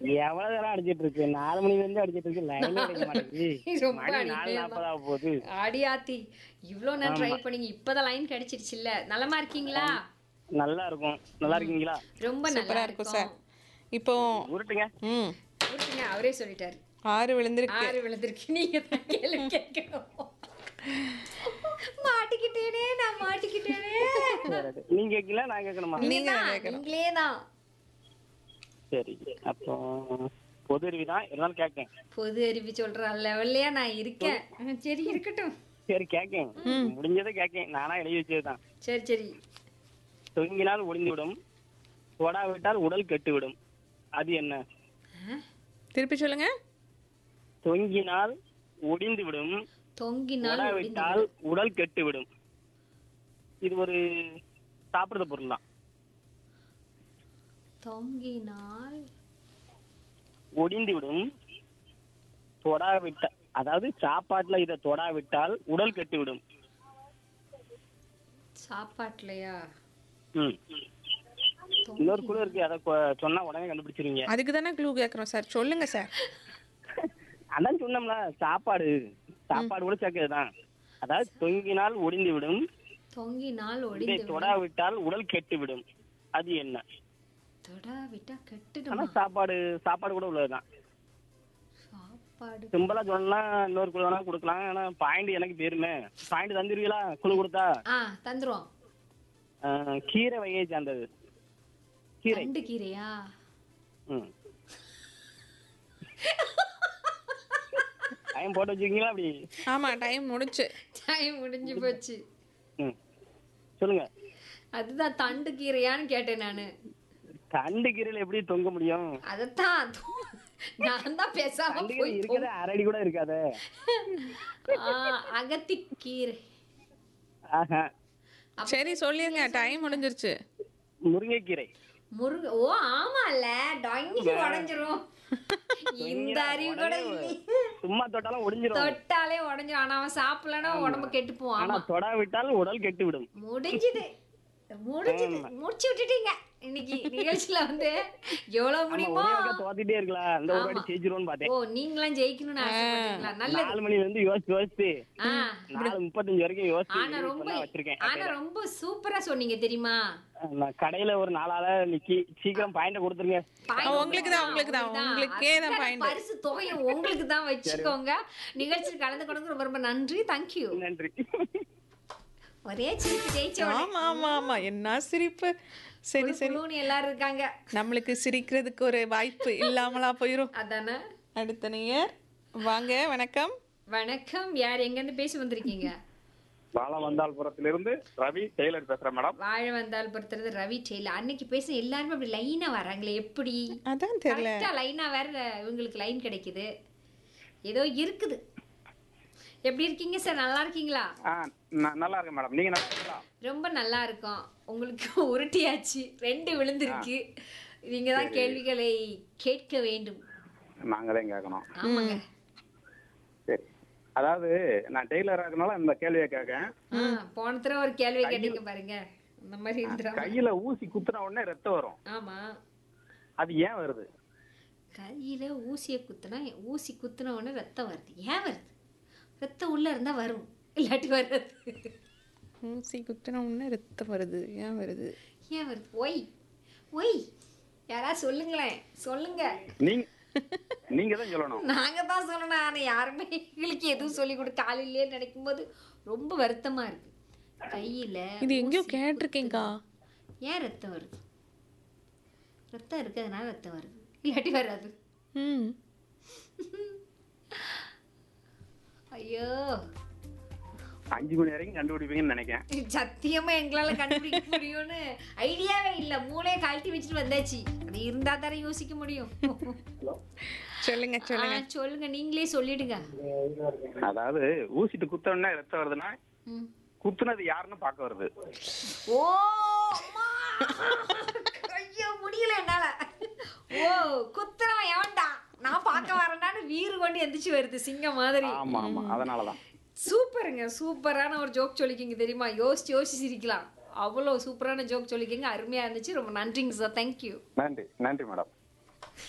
எவ்வளவு நேரம் அடிச்சிட்டு இருக்கு நாலு மணில இருந்து அடிச்சிட்டு இருக்கு லைன் கிடைக்க மாட்டேங்குது ரொம்ப மணி நாலு அநியாயம் நாற்பதாக போகுது ஆடியாத்தி இவ்ளோ நேரம் ட்ரை பண்ணீங்க இப்பதான் லைன் கிடைச்சிருச்சுல்ல நலமா இருக்கீங்களா நல்லா இருக்கும் நல்லா இருக்கீங்களா ரொம்ப நல்லா சூப்பரா இருக்கும் சார் இருக்கும் இப்போ உருட்டுங்க ம் விட்டுருங்க, அவரே சொல்லிட்டாரு ஆறு விழுந்திருக்கு ஆறு விழுந்திருக்கு நீங்க தான் கேள்வி கேட்கணும் மாட்டிக்கிட்டேனே நான் மாட்டிக்கிட்டேனே சரி, நீங்க கேட்கல நான் கேட்கணுமா நீங்க தான் நீங்களே தான் சரி அப்போ பொது அறிவு தான் இருந்தாலும் கேட்கேன் பொது அறிவு சொல்ற லெவல்லையா நான் இருக்கேன் ம், சரி இருக்கட்டும் சரி கேட்கேன் முடிஞ்சதை கேட்கேன் நானா எழுதி வச்சதுதான் சரி சரி தொங்கினால் ஒளிந்துவிடும் தொடாவிட்டால் உடல் கெட்டுவிடும் அது என்ன திருப்பி சொல்லுங்க தொங்கினால் ஒடிந்துவிடும் தொங்கினால் ஒடிந்து தொடாவிட்டால் உடல் கெட்டுவிடும் இது ஒரு சாப்பிடுற பொருள் தான் தொங்கினால் ஒடிந்துவிடும் தொடாவிட்ட அதாவது சாப்பாட்டுல இதை தொடாவிட்டால் உடல் கெட்டுவிடும் சாப்பாட்டுலயா ம் இன்னொரு குழு இருக்கு அதை கொ- சொன்னா உடனே கண்டுபிடிச்சிருவீங்க அதுக்கு தானே க்ளூ கேட்குறோம் சார் சொல்லுங்க சார் அதான் சொன்னோம்ல சாப்பாடு சாப்பாடு கூட சேர்க்கறதுதான் அதாவது தொங்கினால் ஒடிந்துவிடும் தொங்கினால் இதை ஒடிந்து தொடாவிட்டால் உடல் கெட்டுவிடும் அது என்ன தொடா விட்டா ஆனா கெட்டுடுமா சாப்பாடு சாப்பாடு கூட உள்ளதுதான் சாப்பாடு சிம்பிளா சொன்னா இன்னொரு குழு வேணா கொடுக்கலாம் ஆனா பாயிண்ட் எனக்கு பேருமே பாயிண்ட் தந்துருவீங்களா குழு கொடுத்தா ஆ தந்துருவோம் ஆஹ், கீரை வகையை சார்ந்தது கீரை ரெண்டு கீரையா ம் டைம் போட்டு வச்சிருக்கீங்களா அப்படி ஆமா டைம் முடிச்சு டைம் முடிஞ்சு போச்சு ம் சொல்லுங்க அதுதான் தண்டு கீரையான்னு கேட்டேன் நானு தண்டு கீரையில எப்படி தொங்க முடியும் அதத்தான் நான் தான் பேசாம தண்டு கீரை போய் இருக்கிற அரடி கூட இருக்காதே ஆ, அகத்திக்கீரை ஆஹா சரி சொல்லிருங்க டைம் முடிஞ்சிருச்சு முருங்கைக்கீரை முருங்க ஓ ஆமால டொங்கி உடைஞ்சிரும் இந்த அறிவு கூட இல்லை சும்மா தொட்டாலும் ஒடிஞ்சிரும் தொட்டாலே உடைஞ்சிரும் ஆனா அவன் சாப்பிடலன்னா உடம்பு கெட்டு போவான் ஆனா ஆமா தொடாவிட்டால் உடல் கெட்டு விடும் முடிஞ்சுது முடிஞ்சுது முடிச்சு விட்டுட்டீங்க இன்னைக்கு நிகழ்ச்சியில வந்து எவ்வளவு முடியுமோ தோத்திட்டே இருக்கலாம் இந்த ஒரு வாட்டி ஜெயிச்சிருவோம்னு பார்த்தேன் ஓ நீங்களாம் ஜெயிக்கணும்னு ஆசைப்பட்டீங்களா நல்லது நாலு மணில இருந்து யோசிச்சு யோசிச்சு ஆ நாலு முப்பத்தஞ்சு வரைக்கும் யோசிச்சு ஆனா ரொம்ப இப்பதான் வச்சிருக்கேன் ஆனா ரொம்ப சூப்பரா சொன்னீங்க தெரியுமா நான் கடையில ஒரு நாலால நிக்கி சீக்கிரம் பாயிண்ட கொடுத்துருங்க Point உங்களுக்கு தான், உங்களுக்கு தான், உங்களுக்கே தான் அதுக்கான point. பரிசு தொகையை உங்களுக்கு தான் வச்சுக்கோங்க நிகழ்ச்சியில் கலந்து கொண்டு ரொம்ப ரொம்ப நன்றி தேங்க்யூ நன்றி ஒரே சிரிப்பு ஜெயிச்ச ஆமா ஆமா ஆமா என்ன சிரிப்பு சரி சரி உடனே எல்லாரும் இருக்காங்க நம்மளுக்கு சிரிக்கிறதுக்கு ஒரு வாய்ப்பு இல்லாமலா போயிரும் அதானே அடுத்த நேயர் வாங்க வணக்கம் வணக்கம் யார் எங்க இருந்து பேசி வந்திருக்கீங்க வாழவந்தாள்புரத்திலிருந்து ரவி டெய்லர் பேசுறேன் மேடம் வாழ வந்தால் பொறுத்தது ரவி டெய்லர் அன்னைக்கு பேச எல்லாருமே அப்படி லைனா வராங்களே எப்படி அதான் தெரியல கரெக்டா லைனா வேற இவங்களுக்கு லைன் கிடைக்குது ஏதோ இருக்குது எப்படி இருக்கீங்க சார் நல்லா இருக்கீங்களா ஆ ந- நல்லா இருக்கேன் மேடம் நீங்க நல்லா இருக்கீங்களா ரொம்ப நல்லா இருக்கும் உங்களுக்கு உருட்டியாச்சு ரெண்டு விழுந்திருக்கு நீங்க தான் கேள்விகளை கேட்க வேண்டும் நாங்களே கேட்கணும் ஆமாங்க சரி அதாவது நான் டெய்லர் இருக்கனால இந்த கேள்வியை கேட்கேன் ஆ, போன தடவை ஒரு கேள்வி கேட்டீங்க பாருங்க அந்த மாதிரி இருந்துரும் கையில ஊசி குத்துன உடனே ரத்தம் வரும் ஆமா அது ஏன் வருது கையில ஊசியை குத்துனா ஊசி குத்துன உடனே ரத்தம் வருது ஏன் வருது ரத்தம் உள்ள இருந்தா வரும் இல்லாட்டி வராது ஊசி குத்துன உடனே ரத்தம் வருது ஏன் வருது ஏன் வருது ஒய் ஒய் யாராவது சொல்லுங்களேன் சொல்லுங்க நீங்க நீங்க தான் சொல்லணும் நாங்க தான் சொல்லணும் ஆனா யாருமே எங்களுக்கு எதுவும் சொல்லி கொடு காலையிலே நினைக்கும் போது ரொம்ப வருத்தமா இருக்கு கையில இது எங்கேயோ கேட்டிருக்கேங்கா ஏன் ரத்தம் வருது ரத்தம் இருக்கிறதுனால ரத்தம் வருது இல்லாட்டி வராது ம் ஐயோ அஞ்சு மணி வரைக்கும் கண்டுபிடிப்பீங்கன்னு நினைக்கிறேன் சத்தியமா எங்களால கண்டுபிடிக்க முடியும்னு ஐடியாவே இல்ல மூளையை கழட்டி வச்சுட்டு வந்தாச்சு அது இருந்தா தானே யோசிக்க முடியும் சொல்லுங்க சொல்லுங்க ஆ, சொல்லுங்க நீங்களே சொல்லிடுங்க அதாவது ஊசிட்டு குத்த உடனே ரத்தம் வருதுன்னா ம். குத்துனது யாருன்னு பார்க்க வருது ஓ அம்மா! ஐயோ முடியல என்னால ஓ குத்துறவன் எவன்டா நான் பார்க்க வரேன்டான்னு வீறு கொண்டு எந்திரிச்சு வருது சிங்கம் மாதிரி ஆமா ஆமா அதனாலதான் சூப்பருங்க சூப்பரான ஒரு ஜோக் சொல்லிக்கிங்க தெரியுமா யோசிச்சு யோசிச்சு சிரிக்கலாம் அவ்வளோ சூப்பரான ஜோக் சொல்லிக்கிங்க அருமையா இருந்துச்சு ரொம்ப நன்றிங்க சார் தேங்க்யூ நன்றி நன்றி மேடம்